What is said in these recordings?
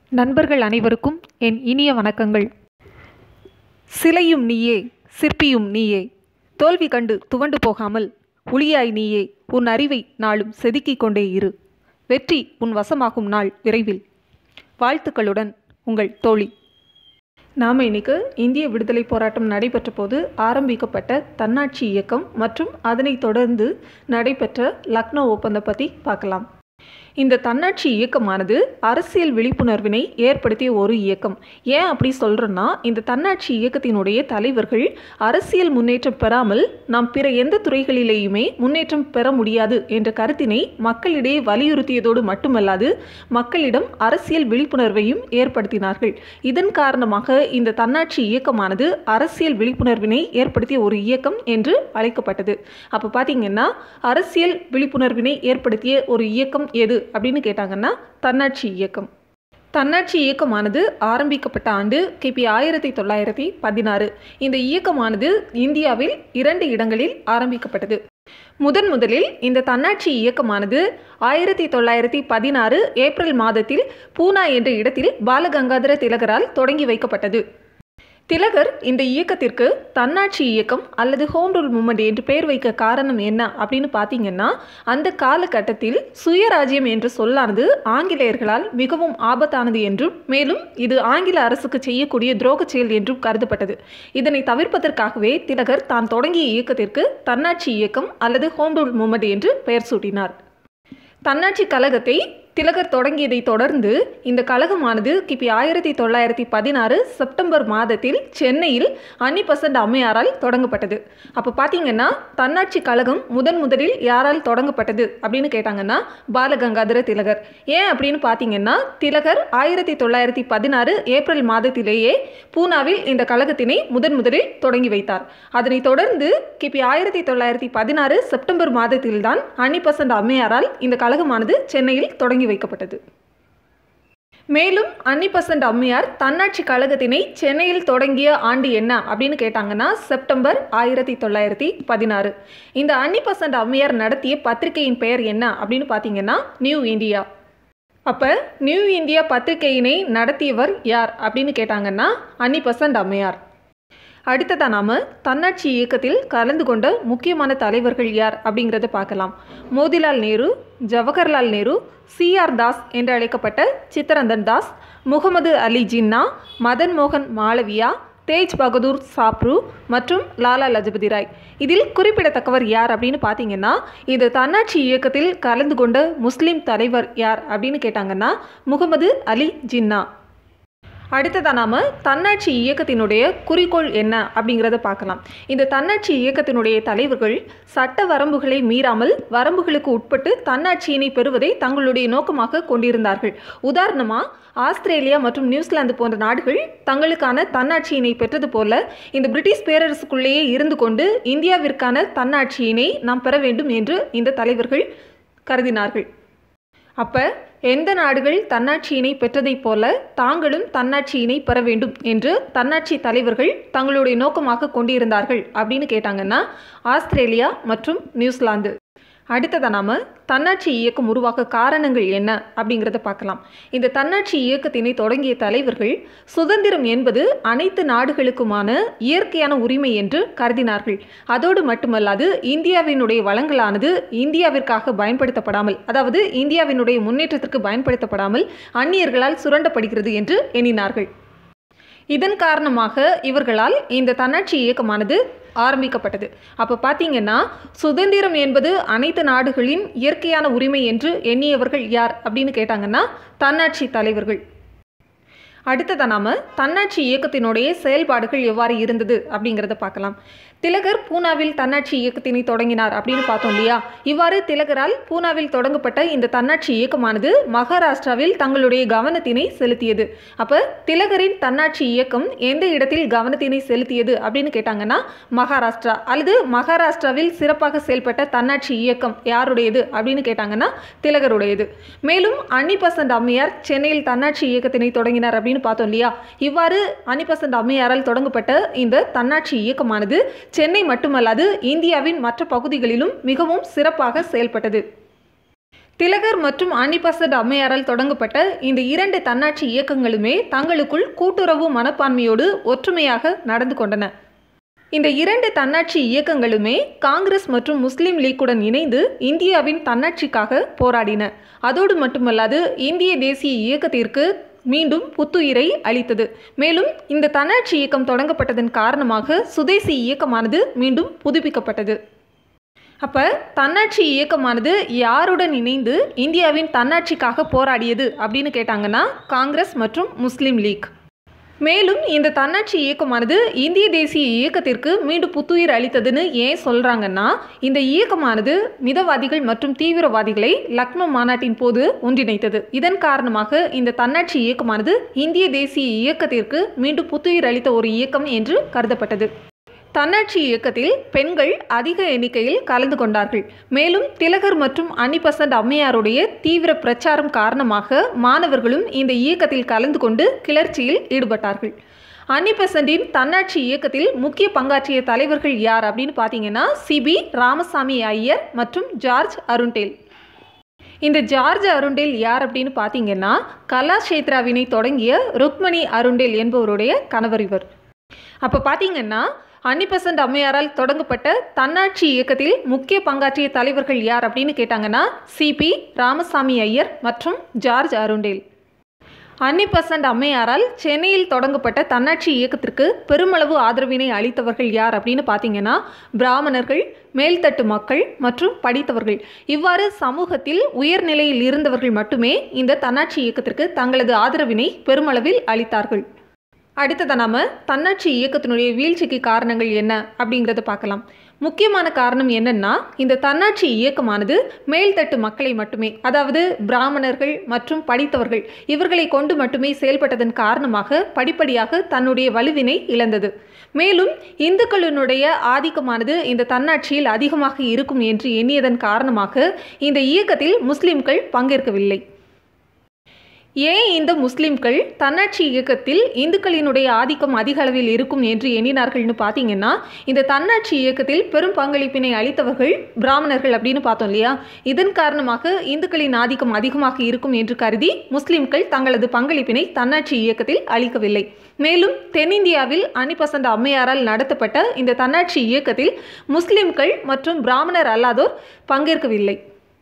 நண்பர்கள் அனைவருக்கும் என் இனிய வணக்கங்கள் சிலையும் நீயே சிற்பியும் நீயே தோல்வி கண்டு துவண்டு போகாமல் ஒளியாய் நீயே உன் அறிவை நாளும் செதுக்கிக் கொண்டே இரு வெற்றி உன் வசமாகும் நாள் விரைவில் வாழ்த்துக்களுடன் உங்கள் தோழி நாம் இன்னைக்கு இந்திய விடுதலை போராட்டம் நடைபெற்ற போது ஆரம்பிக்கப்பட்ட தன்னாட்சி இயக்கம் மற்றும் அதனைத் தொடர்ந்து நடைபெற்ற லக்னோ ஒப்பந்தம் பற்றி பார்க்கலாம் இந்த தன்னாட்சி இயக்கமானது அரசியல் விழிப்புணர்வினை ஏற்படுத்திய ஒரு இயக்கம் ஏன் அப்படி சொல்கிறேன்னா இந்த தன்னாட்சி இயக்கத்தினுடைய தலைவர்கள் அரசியல் முன்னேற்றம் பெறாமல் நாம் பிற எந்த துறைகளிலேயுமே முன்னேற்றம் பெற முடியாது என்ற கருத்தினை மக்களிடையே வலியுறுத்தியதோடு மட்டுமல்லாது மக்களிடம் அரசியல் விழிப்புணர்வையும் ஏற்படுத்தினார்கள் இதன் காரணமாக இந்த தன்னாட்சி இயக்கமானது அரசியல் விழிப்புணர்வினை ஏற்படுத்திய ஒரு இயக்கம் என்று அழைக்கப்பட்டது அப்போ பார்த்தீங்கன்னா அரசியல் விழிப்புணர்வினை ஏற்படுத்திய ஒரு இயக்கம் எது அப்படின்னு கேட்டாங்கன்னா தன்னாட்சி இயக்கம் தன்னாட்சி இயக்கமானது ஆரம்பிக்கப்பட்ட ஆண்டு கிபி ஆயிரத்தி தொள்ளாயிரத்தி பதினாறு இந்த இயக்கமானது இந்தியாவில் இரண்டு இடங்களில் ஆரம்பிக்கப்பட்டது முதன் முதலில் இந்த தன்னாட்சி இயக்கமானது ஆயிரத்தி தொள்ளாயிரத்தி பதினாறு ஏப்ரல் மாதத்தில் பூனா என்ற இடத்தில் பாலகங்காதர திலகரால் தொடங்கி வைக்கப்பட்டது திலகர் இந்த இயக்கத்திற்கு தன்னாட்சி இயக்கம் அல்லது ஹோம் ரூல் மூமெண்ட் என்று பெயர் வைக்க காரணம் என்ன அப்படின்னு பார்த்தீங்கன்னா அந்த காலகட்டத்தில் சுயராஜ்யம் என்ற சொல்லானது ஆங்கிலேயர்களால் மிகவும் ஆபத்தானது என்றும் மேலும் இது ஆங்கில அரசுக்கு செய்யக்கூடிய துரோக செயல் என்றும் கருதப்பட்டது இதனை தவிர்ப்பதற்காகவே திலகர் தான் தொடங்கிய இயக்கத்திற்கு தன்னாட்சி இயக்கம் அல்லது ஹோம் ரூல் மூமெண்ட் என்று பெயர் சூட்டினார் தன்னாட்சி கழகத்தை திலகர் தொடங்கியதை தொடர்ந்து இந்த கழகமானது கிபி ஆயிரத்தி தொள்ளாயிரத்தி பதினாறு செப்டம்பர் மாதத்தில் சென்னையில் அன்னி பசண்ட் அம்மையாரால் தொடங்கப்பட்டது அப்போ பார்த்தீங்கன்னா தன்னாட்சி கழகம் முதன் முதலில் யாரால் தொடங்கப்பட்டது அப்படின்னு கேட்டாங்கன்னா பாலகங்காதர திலகர் ஏன் அப்படின்னு பார்த்தீங்கன்னா திலகர் ஆயிரத்தி தொள்ளாயிரத்தி பதினாறு ஏப்ரல் மாதத்திலேயே பூனாவில் இந்த கழகத்தினை முதன் முதலில் தொடங்கி வைத்தார் அதனைத் தொடர்ந்து கிபி ஆயிரத்தி தொள்ளாயிரத்தி பதினாறு செப்டம்பர் மாதத்தில்தான் அன்னி பசண்ட் அம்மையாரால் இந்த கழகமானது சென்னையில் தொடங்கி தொடங்கி வைக்கப்பட்டது மேலும் அன்னி பசண்ட் அம்மையார் தன்னாட்சி கழகத்தினை சென்னையில் தொடங்கிய ஆண்டு என்ன அப்படின்னு கேட்டாங்கன்னா செப்டம்பர் ஆயிரத்தி தொள்ளாயிரத்தி பதினாறு இந்த அன்னி பசண்ட் அம்மையார் நடத்திய பத்திரிகையின் பெயர் என்ன அப்படின்னு பார்த்தீங்கன்னா நியூ இந்தியா அப்போ நியூ இந்தியா பத்திரிகையினை நடத்தியவர் யார் அப்படின்னு கேட்டாங்கன்னா அன்னி பசண்ட் அம்மையார் அடுத்ததாக நாம் தன்னாட்சி இயக்கத்தில் கலந்து கொண்ட முக்கியமான தலைவர்கள் யார் அப்படிங்கிறத பார்க்கலாம் மோதிலால் நேரு ஜவஹர்லால் நேரு சிஆர் தாஸ் என்று அழைக்கப்பட்ட சித்தரந்தன் தாஸ் முகமது அலி ஜின்னா மதன் மோகன் மாளவியா தேஜ் பகதூர் சாப்ரு மற்றும் லாலா லஜபதி ராய் இதில் குறிப்பிடத்தக்கவர் யார் அப்படின்னு பார்த்தீங்கன்னா இந்த தன்னாட்சி இயக்கத்தில் கலந்து கொண்ட முஸ்லீம் தலைவர் யார் அப்படின்னு கேட்டாங்கன்னா முகமது அலி ஜின்னா அடுத்ததாக நாம் தன்னாட்சி இயக்கத்தினுடைய குறிக்கோள் என்ன அப்படிங்கிறத பார்க்கலாம் இந்த தன்னாட்சி இயக்கத்தினுடைய தலைவர்கள் சட்ட வரம்புகளை மீறாமல் வரம்புகளுக்கு உட்பட்டு தன்னாட்சியினை பெறுவதை தங்களுடைய நோக்கமாக கொண்டிருந்தார்கள் உதாரணமாக ஆஸ்திரேலியா மற்றும் நியூசிலாந்து போன்ற நாடுகள் தங்களுக்கான தன்னாட்சியினை பெற்றது போல இந்த பிரிட்டிஷ் பேரரசுக்குள்ளேயே இருந்து கொண்டு இந்தியாவிற்கான தன்னாட்சியினை நாம் பெற வேண்டும் என்று இந்த தலைவர்கள் கருதினார்கள் அப்போ எந்த நாடுகள் தன்னாட்சியினை பெற்றதைப் போல தாங்களும் தன்னாட்சியினை பெற வேண்டும் என்று தன்னாட்சி தலைவர்கள் தங்களுடைய நோக்கமாக கொண்டிருந்தார்கள் அப்படின்னு கேட்டாங்கன்னா ஆஸ்திரேலியா மற்றும் நியூசிலாந்து அடுத்ததாக நாம் தன்னாட்சி இயக்கம் உருவாக்க காரணங்கள் என்ன அப்படிங்கிறத பார்க்கலாம் இந்த தன்னாட்சி இயக்கத்தினை தொடங்கிய தலைவர்கள் சுதந்திரம் என்பது அனைத்து நாடுகளுக்குமான இயற்கையான உரிமை என்று கருதினார்கள் அதோடு மட்டுமல்லாது இந்தியாவினுடைய வளங்களானது இந்தியாவிற்காக பயன்படுத்தப்படாமல் அதாவது இந்தியாவினுடைய முன்னேற்றத்திற்கு பயன்படுத்தப்படாமல் அந்நியர்களால் சுரண்டப்படுகிறது என்று எண்ணினார்கள் இதன் காரணமாக இவர்களால் இந்த தன்னாட்சி இயக்கமானது ஆரம்பிக்கப்பட்டது அப்போ பார்த்தீங்கன்னா சுதந்திரம் என்பது அனைத்து நாடுகளின் இயற்கையான உரிமை என்று எண்ணியவர்கள் யார் அப்படின்னு கேட்டாங்கன்னா தன்னாட்சி தலைவர்கள் அடுத்ததாக நாம் தன்னாட்சி இயக்கத்தினுடைய செயல்பாடுகள் எவ்வாறு இருந்தது அப்படிங்கிறத பார்க்கலாம் திலகர் பூனாவில் தன்னாட்சி இயக்கத்தினை தொடங்கினார் அப்படின்னு பார்த்தோம் இல்லையா இவ்வாறு திலகரால் பூனாவில் தொடங்கப்பட்ட இந்த தன்னாட்சி இயக்கமானது மகாராஷ்டிராவில் தங்களுடைய கவனத்தினை செலுத்தியது அப்போ திலகரின் தன்னாட்சி இயக்கம் எந்த இடத்தில் கவனத்தினை செலுத்தியது அப்படின்னு கேட்டாங்கன்னா மகாராஷ்டிரா அல்லது மகாராஷ்டிராவில் சிறப்பாக செயல்பட்ட தன்னாட்சி இயக்கம் யாருடையது அப்படின்னு கேட்டாங்கன்னா திலகருடையது மேலும் அன்னி பசண்ட் அம்மையார் சென்னையில் தன்னாட்சி இயக்கத்தினை தொடங்கினார் அப்படின்னு பார்த்தோம் இல்லையா இவ்வாறு அன்னி பசண்ட் அம்மையாரால் தொடங்கப்பட்ட இந்த தன்னாட்சி இயக்கமானது சென்னை மட்டுமல்லாது இந்தியாவின் மற்ற பகுதிகளிலும் மிகவும் சிறப்பாக செயல்பட்டது திலகர் மற்றும் அன்னிபசட் அம்மையாரால் தொடங்கப்பட்ட இந்த இரண்டு தன்னாட்சி இயக்கங்களுமே தங்களுக்குள் கூட்டுறவு மனப்பான்மையோடு ஒற்றுமையாக நடந்து கொண்டன இந்த இரண்டு தன்னாட்சி இயக்கங்களுமே காங்கிரஸ் மற்றும் முஸ்லீம் லீக்குடன் இணைந்து இந்தியாவின் தன்னாட்சிக்காக போராடின அதோடு மட்டுமல்லாது இந்திய தேசிய இயக்கத்திற்கு மீண்டும் புத்துயிரை அளித்தது மேலும் இந்த தன்னாட்சி இயக்கம் தொடங்கப்பட்டதன் காரணமாக சுதேசி இயக்கமானது மீண்டும் புதுப்பிக்கப்பட்டது அப்போ தன்னாட்சி இயக்கமானது யாருடன் இணைந்து இந்தியாவின் தன்னாட்சிக்காக போராடியது அப்படின்னு கேட்டாங்கன்னா காங்கிரஸ் மற்றும் முஸ்லீம் லீக் மேலும் இந்த தன்னாட்சி இயக்கமானது இந்திய தேசிய இயக்கத்திற்கு மீண்டும் புத்துயிர் அளித்ததுன்னு ஏன் சொல்கிறாங்கன்னா இந்த இயக்கமானது மிதவாதிகள் மற்றும் தீவிரவாதிகளை லக்னோ மாநாட்டின் போது ஒன்றிணைத்தது இதன் காரணமாக இந்த தன்னாட்சி இயக்கமானது இந்திய தேசிய இயக்கத்திற்கு மீண்டும் புத்துயிர் அளித்த ஒரு இயக்கம் என்று கருதப்பட்டது தன்னாட்சி இயக்கத்தில் பெண்கள் அதிக எண்ணிக்கையில் கலந்து கொண்டார்கள் மேலும் திலகர் மற்றும் அன்னிபசன்ட் அம்மையாருடைய தீவிர பிரச்சாரம் காரணமாக மாணவர்களும் இந்த இயக்கத்தில் கலந்து கொண்டு கிளர்ச்சியில் ஈடுபட்டார்கள் அன்னிபெசண்டின் தன்னாட்சி இயக்கத்தில் முக்கிய பங்காற்றிய தலைவர்கள் யார் அப்படின்னு பார்த்தீங்கன்னா சிபி ராமசாமி ஐயர் மற்றும் ஜார்ஜ் அருண்டேல் இந்த ஜார்ஜ் அருண்டேல் யார் அப்படின்னு பார்த்தீங்கன்னா கலாஷேத்ராவினை தொடங்கிய ருக்மணி அருண்டேல் என்பவருடைய கணவர் இவர் அப்போ பார்த்தீங்கன்னா அன்னிபசன்ட் அம்மையாரால் தொடங்கப்பட்ட தன்னாட்சி இயக்கத்தில் முக்கிய பங்காற்றிய தலைவர்கள் யார் அப்படின்னு கேட்டாங்கன்னா சிபி ராமசாமி ஐயர் மற்றும் ஜார்ஜ் அருண்டேல் அன்னிபசன்ட் அம்மையாரால் சென்னையில் தொடங்கப்பட்ட தன்னாட்சி இயக்கத்திற்கு பெருமளவு ஆதரவினை அளித்தவர்கள் யார் அப்படின்னு பார்த்தீங்கன்னா பிராமணர்கள் மேல்தட்டு மக்கள் மற்றும் படித்தவர்கள் இவ்வாறு சமூகத்தில் உயர்நிலையில் இருந்தவர்கள் மட்டுமே இந்த தன்னாட்சி இயக்கத்திற்கு தங்களது ஆதரவினை பெருமளவில் அளித்தார்கள் அடுத்ததை நாம் தன்னாட்சி இயக்கத்தினுடைய வீழ்ச்சிக்கு காரணங்கள் என்ன அப்படிங்கிறத பார்க்கலாம் முக்கியமான காரணம் என்னன்னா இந்த தன்னாட்சி இயக்கமானது மேல்தட்டு மக்களை மட்டுமே அதாவது பிராமணர்கள் மற்றும் படித்தவர்கள் இவர்களை கொண்டு மட்டுமே செயல்பட்டதன் காரணமாக படிப்படியாக தன்னுடைய வலுவினை இழந்தது மேலும் இந்துக்களினுடைய ஆதிக்கமானது இந்த தன்னாட்சியில் அதிகமாக இருக்கும் என்று எண்ணியதன் காரணமாக இந்த இயக்கத்தில் முஸ்லிம்கள் பங்கேற்கவில்லை ஏன் இந்த முஸ்லிம்கள் தன்னாட்சி இயக்கத்தில் இந்துக்களினுடைய ஆதிக்கம் அதிக அளவில் இருக்கும் என்று எண்ணினார்கள்னு பார்த்தீங்கன்னா இந்த தன்னாட்சி இயக்கத்தில் பெரும் பங்களிப்பினை அளித்தவர்கள் பிராமணர்கள் அப்படின்னு பார்த்தோம் இல்லையா இதன் காரணமாக இந்துக்களின் ஆதிக்கம் அதிகமாக இருக்கும் என்று கருதி முஸ்லிம்கள் தங்களது பங்களிப்பினை தன்னாட்சி இயக்கத்தில் அளிக்கவில்லை மேலும் தென்னிந்தியாவில் அணிபசந்த அம்மையாரால் நடத்தப்பட்ட இந்த தன்னாட்சி இயக்கத்தில் முஸ்லிம்கள் மற்றும் பிராமணர் அல்லாதோர் பங்கேற்கவில்லை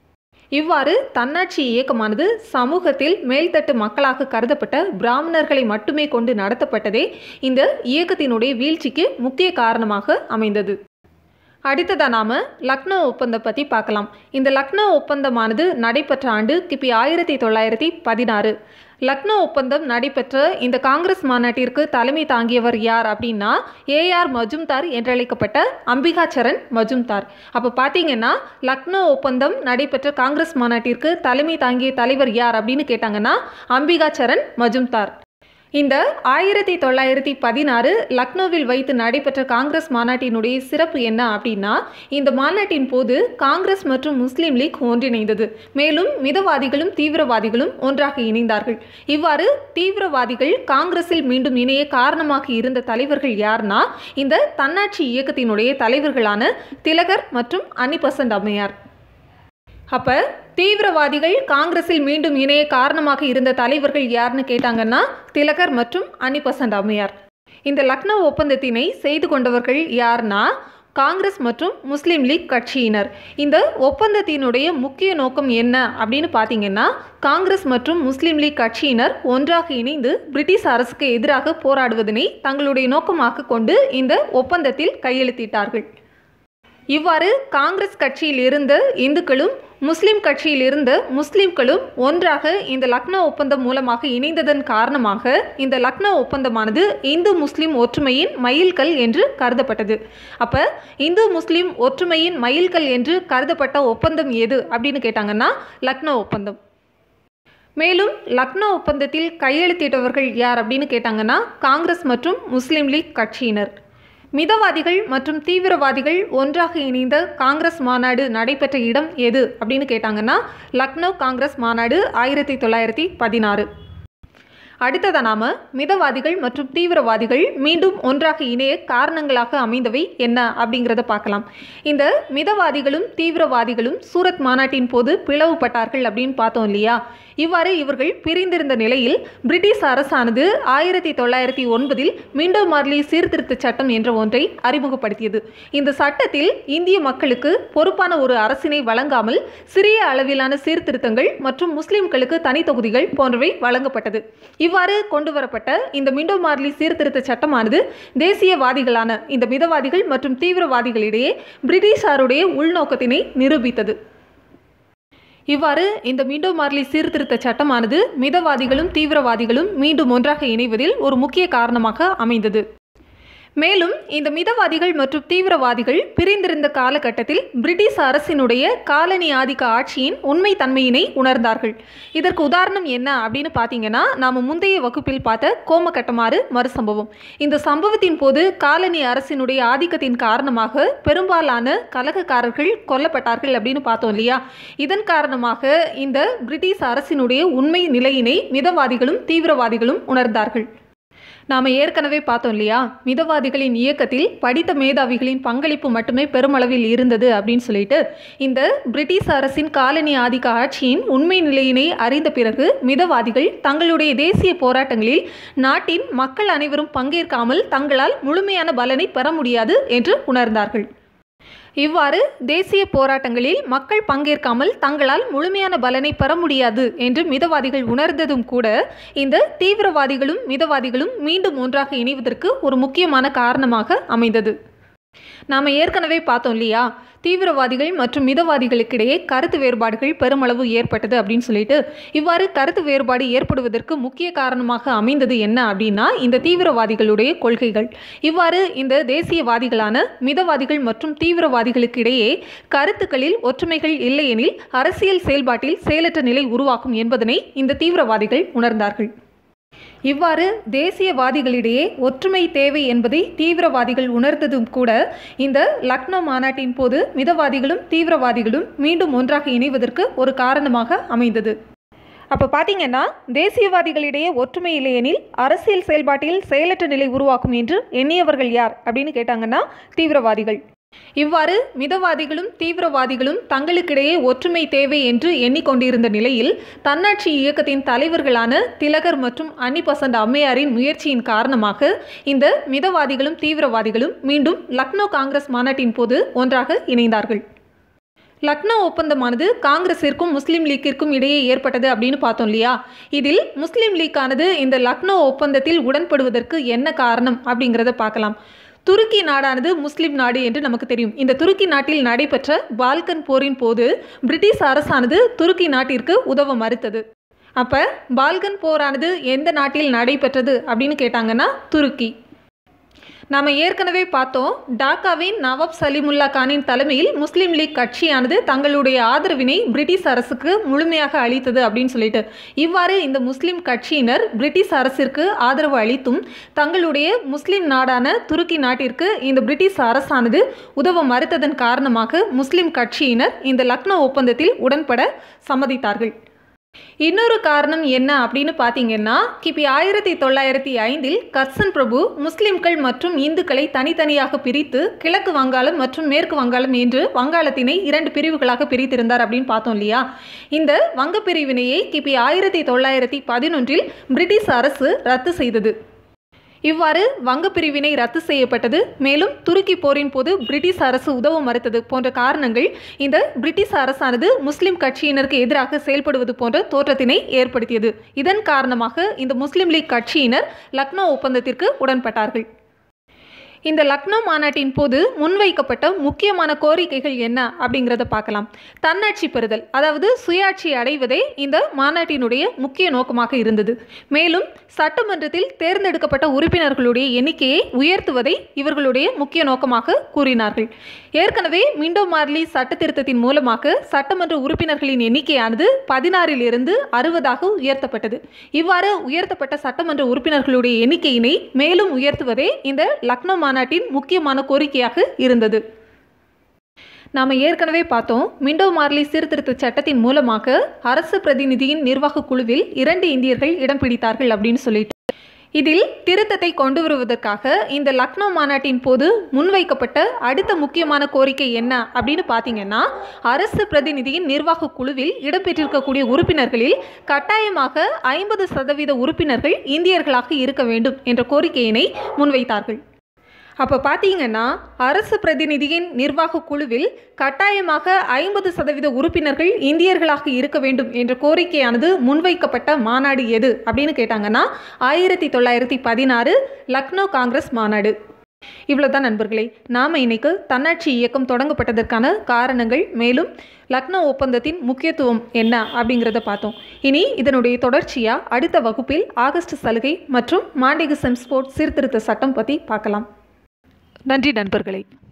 இவ்வாறு தன்னாட்சி இயக்கமானது சமூகத்தில் மேல்தட்டு மக்களாக கருதப்பட்ட பிராமணர்களை மட்டுமே கொண்டு நடத்தப்பட்டதே இந்த இயக்கத்தினுடைய வீழ்ச்சிக்கு முக்கிய காரணமாக அமைந்தது அடுத்ததா நாம லக்னோ ஒப்பந்தம் பற்றி பார்க்கலாம் இந்த லக்னோ ஒப்பந்தமானது நடைபெற்ற ஆண்டு கிபி ஆயிரத்தி தொள்ளாயிரத்தி பதினாறு லக்னோ ஒப்பந்தம் நடைபெற்ற இந்த காங்கிரஸ் மாநாட்டிற்கு தலைமை தாங்கியவர் யார் அப்படின்னா ஏஆர் மஜும்தார் என்றழைக்கப்பட்ட அம்பிகாச்சரண் மஜும்தார் அப்போ பார்த்தீங்கன்னா லக்னோ ஒப்பந்தம் நடைபெற்ற காங்கிரஸ் மாநாட்டிற்கு தலைமை தாங்கிய தலைவர் யார் அப்படின்னு கேட்டாங்கன்னா அம்பிகாச்சரண் மஜும்தார் இந்த ஆயிரத்தி தொள்ளாயிரத்தி பதினாறு லக்னோவில் வைத்து நடைபெற்ற காங்கிரஸ் மாநாட்டினுடைய சிறப்பு என்ன அப்படின்னா இந்த மாநாட்டின் போது காங்கிரஸ் மற்றும் முஸ்லீம் லீக் ஒன்றிணைந்தது மேலும் மிதவாதிகளும் தீவிரவாதிகளும் ஒன்றாக இணைந்தார்கள் இவ்வாறு தீவிரவாதிகள் காங்கிரஸில் மீண்டும் இணைய காரணமாக இருந்த தலைவர்கள் யார்னா இந்த தன்னாட்சி இயக்கத்தினுடைய தலைவர்களான திலகர் மற்றும் அன்னிபசன்ட் அம்மையார் அப்போ தீவிரவாதிகள் காங்கிரஸில் மீண்டும் இணைய காரணமாக இருந்த தலைவர்கள் யாருன்னு கேட்டாங்கன்னா திலகர் மற்றும் அனிபசன்ட் அம்மையார் இந்த லக்னோ ஒப்பந்தத்தினை செய்து கொண்டவர்கள் யார்னா காங்கிரஸ் மற்றும் முஸ்லீம் லீக் கட்சியினர் இந்த ஒப்பந்தத்தினுடைய முக்கிய நோக்கம் என்ன அப்படின்னு பார்த்தீங்கன்னா காங்கிரஸ் மற்றும் முஸ்லீம் லீக் கட்சியினர் ஒன்றாக இணைந்து பிரிட்டிஷ் அரசுக்கு எதிராக போராடுவதனை தங்களுடைய நோக்கமாக கொண்டு இந்த ஒப்பந்தத்தில் கையெழுத்திட்டார்கள் இவ்வாறு காங்கிரஸ் கட்சியில் இருந்த இந்துக்களும் முஸ்லிம் கட்சியில் இருந்த முஸ்லிம்களும் ஒன்றாக இந்த லக்னோ ஒப்பந்தம் மூலமாக இணைந்ததன் காரணமாக இந்த லக்னோ ஒப்பந்தமானது இந்து முஸ்லிம் ஒற்றுமையின் மைல்கல் என்று கருதப்பட்டது அப்போ இந்து முஸ்லிம் ஒற்றுமையின் மைல்கல் என்று கருதப்பட்ட ஒப்பந்தம் எது அப்படின்னு கேட்டாங்கன்னா லக்னோ ஒப்பந்தம் மேலும் லக்னோ ஒப்பந்தத்தில் கையெழுத்திட்டவர்கள் யார் அப்படின்னு கேட்டாங்கன்னா காங்கிரஸ் மற்றும் முஸ்லீம் லீக் கட்சியினர் மிதவாதிகள் மற்றும் தீவிரவாதிகள் ஒன்றாக இணைந்த காங்கிரஸ் மாநாடு நடைபெற்ற இடம் எது அப்படின்னு கேட்டாங்கன்னா லக்னோ காங்கிரஸ் மாநாடு ஆயிரத்தி தொள்ளாயிரத்தி பதினாறு அடுத்ததாக நாம மிதவாதிகள் மற்றும் தீவிரவாதிகள் மீண்டும் ஒன்றாக இணைய காரணங்களாக அமைந்தவை என்ன அப்படிங்கிறத பார்க்கலாம் இந்த மிதவாதிகளும் தீவிரவாதிகளும் சூரத் மாநாட்டின் போது பிளவுபட்டார்கள் அப்படின்னு பார்த்தோம் இல்லையா இவ்வாறு இவர்கள் பிரிந்திருந்த நிலையில் பிரிட்டிஷ் அரசானது ஆயிரத்தி தொள்ளாயிரத்தி ஒன்பதில் மிண்டோ மார்லி சீர்திருத்த சட்டம் என்ற ஒன்றை அறிமுகப்படுத்தியது இந்த சட்டத்தில் இந்திய மக்களுக்கு பொறுப்பான ஒரு அரசினை வழங்காமல் சிறிய அளவிலான சீர்திருத்தங்கள் மற்றும் முஸ்லிம்களுக்கு தனி தொகுதிகள் போன்றவை வழங்கப்பட்டது இவ்வாறு கொண்டு வரப்பட்ட இந்த மிண்டோ மார்லி சீர்திருத்த சட்டமானது தேசியவாதிகளான இந்த மிதவாதிகள் மற்றும் தீவிரவாதிகளிடையே பிரிட்டிஷாருடைய உள்நோக்கத்தினை நிரூபித்தது இவ்வாறு இந்த மீண்டோ மார்லி சீர்திருத்த சட்டமானது மிதவாதிகளும் தீவிரவாதிகளும் மீண்டும் ஒன்றாக இணைவதில் ஒரு முக்கிய காரணமாக அமைந்தது மேலும் இந்த மிதவாதிகள் மற்றும் தீவிரவாதிகள் பிரிந்திருந்த காலகட்டத்தில் பிரிட்டிஷ் அரசினுடைய காலனி ஆதிக்க ஆட்சியின் உண்மை தன்மையினை உணர்ந்தார்கள் இதற்கு உதாரணம் என்ன அப்படின்னு பார்த்தீங்கன்னா நாம் முந்தைய வகுப்பில் பார்த்த கோமகட்டமாறு மறுசம்பவம் இந்த சம்பவத்தின் போது காலனி அரசினுடைய ஆதிக்கத்தின் காரணமாக பெரும்பாலான கலகக்காரர்கள் கொல்லப்பட்டார்கள் அப்படின்னு பார்த்தோம் இல்லையா இதன் காரணமாக இந்த பிரிட்டிஷ் அரசினுடைய உண்மை நிலையினை மிதவாதிகளும் தீவிரவாதிகளும் உணர்ந்தார்கள் நாம் ஏற்கனவே பார்த்தோம் இல்லையா மிதவாதிகளின் இயக்கத்தில் படித்த மேதாவிகளின் பங்களிப்பு மட்டுமே பெருமளவில் இருந்தது அப்படின்னு சொல்லிட்டு இந்த பிரிட்டிஷ் அரசின் காலனி ஆதிக்க ஆட்சியின் உண்மை நிலையினை அறிந்த பிறகு மிதவாதிகள் தங்களுடைய தேசிய போராட்டங்களில் நாட்டின் மக்கள் அனைவரும் பங்கேற்காமல் தங்களால் முழுமையான பலனை பெற முடியாது என்று உணர்ந்தார்கள் இவ்வாறு தேசிய போராட்டங்களில் மக்கள் பங்கேற்காமல் தங்களால் முழுமையான பலனை பெற முடியாது என்று மிதவாதிகள் உணர்ந்ததும் கூட இந்த தீவிரவாதிகளும் மிதவாதிகளும் மீண்டும் ஒன்றாக இணைவதற்கு ஒரு முக்கியமான காரணமாக அமைந்தது நாம் ஏற்கனவே பார்த்தோம் இல்லையா தீவிரவாதிகள் மற்றும் மிதவாதிகளுக்கிடையே கருத்து வேறுபாடுகள் பெருமளவு ஏற்பட்டது அப்படின்னு சொல்லிட்டு இவ்வாறு கருத்து வேறுபாடு ஏற்படுவதற்கு முக்கிய காரணமாக அமைந்தது என்ன அப்படின்னா இந்த தீவிரவாதிகளுடைய கொள்கைகள் இவ்வாறு இந்த தேசியவாதிகளான மிதவாதிகள் மற்றும் தீவிரவாதிகளுக்கிடையே கருத்துக்களில் ஒற்றுமைகள் இல்லையெனில் அரசியல் செயல்பாட்டில் செயலற்ற நிலை உருவாக்கும் என்பதனை இந்த தீவிரவாதிகள் உணர்ந்தார்கள் இவ்வாறு தேசியவாதிகளிடையே ஒற்றுமை தேவை என்பதை தீவிரவாதிகள் உணர்ந்ததும் கூட இந்த லக்னோ மாநாட்டின் போது மிதவாதிகளும் தீவிரவாதிகளும் மீண்டும் ஒன்றாக இணைவதற்கு ஒரு காரணமாக அமைந்தது அப்போ பார்த்தீங்கன்னா தேசியவாதிகளிடையே ஒற்றுமை இல்லையெனில் அரசியல் செயல்பாட்டில் செயலற்ற நிலை உருவாக்கும் என்று எண்ணியவர்கள் யார் அப்படின்னு கேட்டாங்கன்னா தீவிரவாதிகள் இவ்வாறு மிதவாதிகளும் தீவிரவாதிகளும் தங்களுக்கிடையே ஒற்றுமை தேவை என்று எண்ணிக்கொண்டிருந்த நிலையில் தன்னாட்சி இயக்கத்தின் தலைவர்களான திலகர் மற்றும் அன்னி பசந்த் அம்மையாரின் முயற்சியின் காரணமாக இந்த மிதவாதிகளும் தீவிரவாதிகளும் மீண்டும் லக்னோ காங்கிரஸ் மாநாட்டின் போது ஒன்றாக இணைந்தார்கள் லக்னோ ஒப்பந்தமானது காங்கிரஸிற்கும் முஸ்லீம் லீக்கிற்கும் இடையே ஏற்பட்டது அப்படின்னு பார்த்தோம் இல்லையா இதில் முஸ்லீம் லீக்கானது இந்த லக்னோ ஒப்பந்தத்தில் உடன்படுவதற்கு என்ன காரணம் அப்படிங்கிறத பார்க்கலாம் துருக்கி நாடானது முஸ்லிம் நாடு என்று நமக்கு தெரியும் இந்த துருக்கி நாட்டில் நடைபெற்ற பால்கன் போரின் போது பிரிட்டிஷ் அரசானது துருக்கி நாட்டிற்கு உதவ மறுத்தது அப்போ பால்கன் போரானது எந்த நாட்டில் நடைபெற்றது அப்படின்னு கேட்டாங்கன்னா துருக்கி நாம் ஏற்கனவே பார்த்தோம் டாக்காவின் நவாப் சலிமுல்லா கானின் தலைமையில் முஸ்லீம் லீக் கட்சியானது தங்களுடைய ஆதரவினை பிரிட்டிஷ் அரசுக்கு முழுமையாக அளித்தது அப்படின்னு சொல்லிட்டு இவ்வாறு இந்த முஸ்லீம் கட்சியினர் பிரிட்டிஷ் அரசிற்கு ஆதரவு அளித்தும் தங்களுடைய முஸ்லீம் நாடான துருக்கி நாட்டிற்கு இந்த பிரிட்டிஷ் அரசானது உதவ மறுத்ததன் காரணமாக முஸ்லீம் கட்சியினர் இந்த லக்னோ ஒப்பந்தத்தில் உடன்பட சம்மதித்தார்கள் இன்னொரு காரணம் என்ன அப்படின்னு பார்த்தீங்கன்னா கிபி ஆயிரத்தி தொள்ளாயிரத்தி ஐந்தில் கர்சன் பிரபு முஸ்லிம்கள் மற்றும் இந்துக்களை தனித்தனியாக பிரித்து கிழக்கு வங்காளம் மற்றும் மேற்கு வங்காளம் என்று வங்காளத்தினை இரண்டு பிரிவுகளாக பிரித்திருந்தார் அப்படின்னு பார்த்தோம் இல்லையா இந்த வங்க பிரிவினையை கிபி ஆயிரத்தி தொள்ளாயிரத்தி பதினொன்றில் பிரிட்டிஷ் அரசு ரத்து செய்தது இவ்வாறு வங்க பிரிவினை ரத்து செய்யப்பட்டது மேலும் துருக்கி போரின் போது பிரிட்டிஷ் அரசு உதவ மறுத்தது போன்ற காரணங்கள் இந்த பிரிட்டிஷ் அரசானது முஸ்லிம் கட்சியினருக்கு எதிராக செயல்படுவது போன்ற தோற்றத்தினை ஏற்படுத்தியது இதன் காரணமாக இந்த முஸ்லிம் லீக் கட்சியினர் லக்னோ ஒப்பந்தத்திற்கு உடன்பட்டார்கள் இந்த லக்னோ மாநாட்டின் போது முன்வைக்கப்பட்ட முக்கியமான கோரிக்கைகள் என்ன அப்படிங்கிறத பார்க்கலாம் தன்னாட்சி பெறுதல் அதாவது சுயாட்சி அடைவதே இந்த மாநாட்டினுடைய முக்கிய நோக்கமாக இருந்தது மேலும் சட்டமன்றத்தில் தேர்ந்தெடுக்கப்பட்ட உறுப்பினர்களுடைய எண்ணிக்கையை உயர்த்துவதை இவர்களுடைய முக்கிய நோக்கமாக கூறினார்கள் ஏற்கனவே மிண்டோ மார்லி சட்ட திருத்தத்தின் மூலமாக சட்டமன்ற உறுப்பினர்களின் எண்ணிக்கையானது பதினாறிலிருந்து அறுபதாக உயர்த்தப்பட்டது இவ்வாறு உயர்த்தப்பட்ட சட்டமன்ற உறுப்பினர்களுடைய எண்ணிக்கையினை மேலும் உயர்த்துவதே இந்த லக்னோ மாநாட்டின் முக்கியமான கோரிக்கையாக இருந்தது நாம் ஏற்கனவே பார்த்தோம் மிண்டோ மார்லி சீர்திருத்த சட்டத்தின் மூலமாக அரசு பிரதிநிதியின் நிர்வாக குழுவில் இரண்டு இந்தியர்கள் இடம் பிடித்தார்கள் அப்படின்னு சொல்லிட்டு இதில் திருத்தத்தை கொண்டு வருவதற்காக இந்த லக்னோ மாநாட்டின் போது முன்வைக்கப்பட்ட அடுத்த முக்கியமான கோரிக்கை என்ன அப்படின்னு பார்த்தீங்கன்னா அரசு பிரதிநிதியின் நிர்வாக குழுவில் இடம்பெற்றிருக்கக்கூடிய உறுப்பினர்களில் கட்டாயமாக ஐம்பது சதவீத உறுப்பினர்கள் இந்தியர்களாக இருக்க வேண்டும் என்ற கோரிக்கையினை முன்வைத்தார்கள் அப்போ பார்த்தீங்கன்னா அரசு பிரதிநிதியின் நிர்வாக குழுவில் கட்டாயமாக ஐம்பது சதவீத உறுப்பினர்கள் இந்தியர்களாக இருக்க வேண்டும் என்ற கோரிக்கையானது முன்வைக்கப்பட்ட மாநாடு எது அப்படின்னு கேட்டாங்கன்னா ஆயிரத்தி தொள்ளாயிரத்தி பதினாறு லக்னோ காங்கிரஸ் மாநாடு இவ்வளோதான் நண்பர்களே நாம் இன்னைக்கு தன்னாட்சி இயக்கம் தொடங்கப்பட்டதற்கான காரணங்கள் மேலும் லக்னோ ஒப்பந்தத்தின் முக்கியத்துவம் என்ன அப்படிங்கிறத பார்த்தோம் இனி இதனுடைய தொடர்ச்சியாக அடுத்த வகுப்பில் ஆகஸ்ட் சலுகை மற்றும் மாண்டிகு செம்ஸ்போர்ட் சீர்திருத்த சட்டம் பற்றி பார்க்கலாம் நன்றி நண்பர்களே